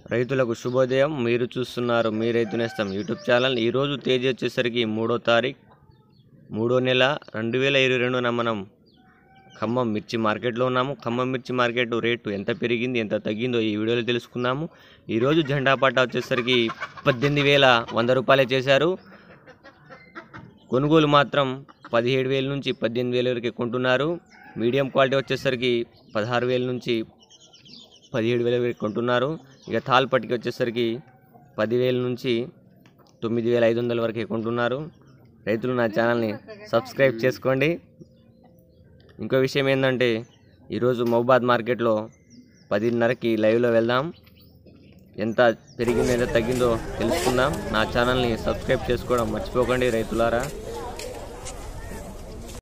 రైతులకు శుభోదయం మీరు చూస్తున్నారు మీ రైతు నేస్తం యూట్యూబ్ ఛానల్ ఈరోజు తేదీ వచ్చేసరికి మూడో తారీఖు మూడో నెల రెండు వేల ఇరవై రెండున మనం ఖమ్మం మిర్చి మార్కెట్లో ఉన్నాము ఖమ్మం మిర్చి మార్కెట్ రేటు ఎంత పెరిగింది ఎంత తగ్గిందో ఈ వీడియోలో తెలుసుకుందాము ఈరోజు జెండా పట్ట వచ్చేసరికి పద్దెనిమిది వేల వంద రూపాయలే చేశారు కొనుగోలు మాత్రం పదిహేడు వేల నుంచి పద్దెనిమిది వేల వరకు కొంటున్నారు మీడియం క్వాలిటీ వచ్చేసరికి పదహారు వేల నుంచి పదిహేడు వేల వరకు కొంటున్నారు ఇక తాల్ పట్టికి వచ్చేసరికి పదివేల నుంచి తొమ్మిది వేల ఐదు వందల వరకు కొంటున్నారు రైతులు నా ఛానల్ని సబ్స్క్రైబ్ చేసుకోండి ఇంకో విషయం ఏంటంటే ఈరోజు మహబాద్ మార్కెట్లో పదిన్నరకి లైవ్లో వెళ్దాం ఎంత పెరిగిందో ఎంత తగ్గిందో తెలుసుకుందాం నా ఛానల్ని సబ్స్క్రైబ్ చేసుకోవడం మర్చిపోకండి రైతులారా